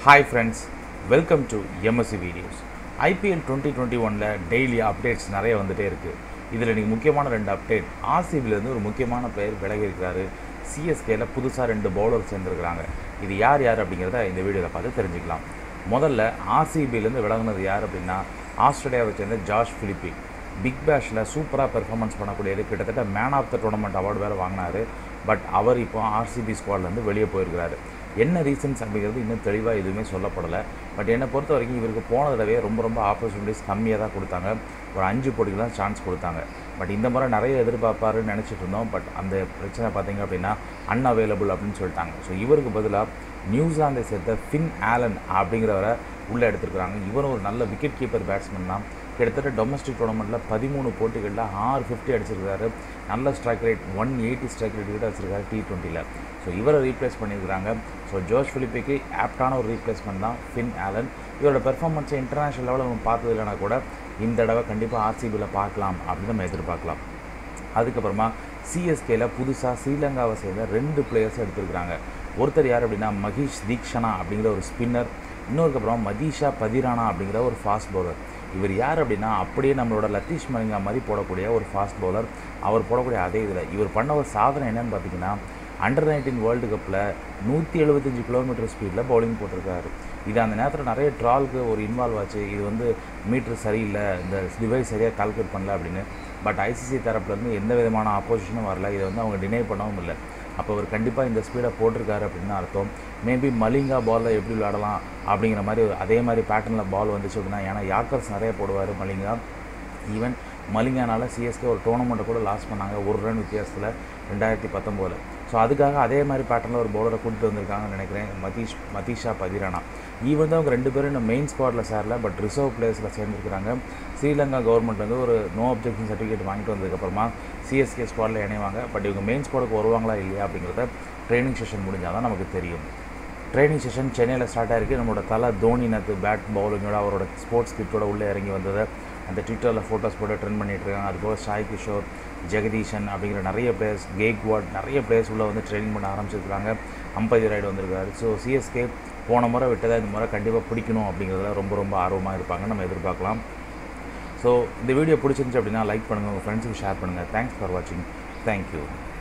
hi friends welcome to MSC videos IPL twenty twenty ஒனில் daily updates நிறைய வந்துகிட்டே இருக்குது இதில் இன்றைக்கி முக்கியமான ரெண்டு அப்டேட் ஆர்சிபிலேருந்து ஒரு முக்கியமான பெயர் விலகி இருக்காரு சிஎஸ்கேல புதுசாக ரெண்டு பவுலர் சேர்ந்துருக்கிறாங்க இது யார் யார் அப்படிங்கிறத இந்த வீடியோவில் பார்த்து தெரிஞ்சுக்கலாம் முதல்ல ஆர்சிபிலேருந்து விலகுனது யார் அப்படின்னா ஆஸ்திரேலியாவை சேர்ந்த ஜார்ஜ் பிலிப்பி பிக் பேஷில் சூப்பராக பெர்ஃபார்மன்ஸ் பண்ணக்கூடியது கிட்டத்தட்ட man of the tournament award வேறு வாங்கினாரு பட் அவர் இப்போ ஆர்சிபி ஸ்குவாட்லேருந்து வெளியே போயிருக்கிறாரு என்ன ரீசன்ஸ் அப்படிங்கிறது இன்னும் தெளிவாக எதுவுமே சொல்லப்படலை பட் என்னை பொறுத்த வரைக்கும் இவருக்கு போன தடவையே ரொம்ப ரொம்ப ஆப்பர்ச்சுனிட்டிஸ் கம்மியாக தான் கொடுத்தாங்க ஒரு அஞ்சு போட்டிக்கு தான் சான்ஸ் கொடுத்தாங்க பட் இந்த முறை நிறைய எதிர்பார்ப்பாருன்னு நினச்சிட்டு இருந்தோம் பட் அந்த பிரச்சனை பார்த்தீங்க அப்படின்னா அன்அவைலபிள் அப்படின்னு சொல்லிட்டாங்க ஸோ இவருக்கு பதிலாக நியூசிலாந்தை சேர்த்த ஃபின் ஆலன் அப்படிங்கிறவரை உள்ளே எடுத்துருக்குறாங்க இவரும் ஒரு நல்ல விக்கெட் கீப்பர் பேட்ஸ்மேன் தான் கிட்டத்தட்ட டொமஸ்டிக் டோர்னமெண்ட்டில் பதிமூணு போட்டிகளில் ஆறு ஃபிஃப்டி அடிச்சிருக்காரு நல்ல strike rate one eighty strike rate கிட்ட வச்சிருக்காரு டி டுவெண்ட்டியில் ஸோ இவரை ரீப்ளேஸ் பண்ணியிருக்கிறாங்க ஸோ ஜோஷ் ஃபிலிப்பிக்கு ஆப்டான ஒரு ரீப்ளேஸ்மெண்ட் தான் ஃபின் ஆலன் இவரோட பெர்ஃபார்மன்ஸை இன்டர்நேஷனல் லெவலில் நம்ம பார்த்தது இல்லைனா கூட இந்த தடவை கண்டிப்பாக ஆர்சிபியில் பார்க்கலாம் அப்படின்னு நம்ம எதிர்பார்க்கலாம் அதுக்கப்புறமா சிஎஸ்கேல புதுசாக ஸ்ரீலங்காவை சேர்ந்த ரெண்டு பிளேயர்ஸ் எடுத்திருக்கிறாங்க ஒருத்தர் யார் அப்படின்னா மகேஷ் தீக்ஷனா அப்படிங்கிற ஒரு ஸ்பின்னர் இன்னொருக்கு அப்புறம் மதீஷா பதிரானா அப்படிங்கிற ஒரு ஃபாஸ்ட் பவுலர் இவர் யார் அப்படின்னா அப்படியே நம்மளோட லத்தீஷ் மலிங்கா மாதிரி போடக்கூடிய ஒரு ஃபாஸ்ட் பவுலர் அவர் போடக்கூடிய அதே இதில் இவர் பண்ண ஒரு சாதனை என்னன்னு பார்த்தீங்கன்னா அண்டர் நைன்டீன் வேர்ல்டு கப்பில் நூற்றி எழுபத்தஞ்சு கிலோமீட்டர் ஸ்பீடில் பவுலிங் போட்டிருக்காரு இது அந்த நேரத்தில் நிறைய ட்ராலுக்கு ஒரு இன்வால்வ் ஆச்சு இது வந்து மீட்ரு சரியில்லை இந்த டிவைஸ் சரியாக கால்குலேட் பண்ணல அப்படின்னு பட் ஐசிசி தரப்புலேருந்து எந்த விதமான ஆப்போசிஷனும் வரல இதை வந்து அவங்க டினை பண்ணவும் இல்லை அப்போ அவர் கண்டிப்பாக இந்த ஸ்பீடை போட்டிருக்காரு அப்படின்னு அர்த்தம் மேபி மலிங்கா பாலில் எப்படி விளையாடலாம் அப்படிங்கிற மாதிரி ஒரு அதே மாதிரி பேட்டர்னில் பால் வந்துச்சு அப்படின்னா ஏன்னா யாக்கர்ஸ் நிறைய போடுவார் மலிங்கா ஈவன் மலிங்கானால சிஎஸ்கே ஒரு டோர்னமெண்ட்டை கூட லாஸ் பண்ணாங்க ஒரு ரன் வித்தியாசத்தில் ரெண்டாயிரத்தி பத்தொம்போதில் ஸோ அதுக்காக அதே மாதிரி பேட்டர்னில் ஒரு பவுலரை கூட்டிட்டு வந்திருக்காங்கன்னு நினைக்கிறேன் மதீஷ் மதீஷா பதிரானா ஈவன் தான் அவங்க ரெண்டு பேரும் இந்த மெயின் ஸ்குவாடில் சேரல பட் ரிசர்வ் பிளேயர்ஸில் சேர்ந்துருக்காங்க ஸ்ரீலங்கா கவர்மெண்ட் வந்து ஒரு நோ அப்ஜெக்ஷன் சர்டிஃபிகேட் வாங்கிட்டு வந்ததுக்கப்புறமா சிஎஸ்கே ஸ்குவாடில் இணைவாங்க பட் இவங்க மெயின் ஸ்குவாடுக்கு வருவாங்களா இல்லையா அப்படிங்கிறத ட்ரைனிங் செஷன் முடிஞ்சால் தான் நமக்கு தெரியும் ட்ரைனிங் செஷன் சென்னையில் ஸ்டார்ட் ஆயிருக்கு நம்மளோட தலை தோனி நேற்று பேட் பவுலிங்கோட அவரோட ஸ்போர்ட்ஸ் கிட்டோட உள்ளே இறங்கி வந்ததை அந்த ட்விட்டரில் ஃபோட்டோஸ் போட்டு ட்ரெண்ட் பண்ணிட்டு இருக்காங்க அதுபோக சாய் கிஷோர் ஜெகதீஷன் அப்படிங்கிற நிறைய பிளேயர்ஸ் கேக்வாட் நிறைய பிளேயர்ஸ் உள்ளே வந்து ட்ரைனிங் பண்ண ஆரம்பிச்சிருக்காங்க அம்பதி ரைடு வந்திருக்காரு ஸோ சிஎஸ்கே போன முறை விட்டதை இந்த முறை கண்டிப்பாக பிடிக்கணும் அப்படிங்கிறதுல ரொம்ப ரொம்ப ஆர்வமாக இருப்பாங்க நம்ம எதிர்பார்க்கலாம் ஸோ இந்த வீடியோ பிடிச்சிருந்துச்சு அப்படின்னா லைக் பண்ணுங்கள் உங்கள் ஃப்ரெண்ட்ஸுக்கு ஷேர் பண்ணுங்கள் தேங்க்ஸ் ஃபார் வாட்சிங் தேங்க்யூ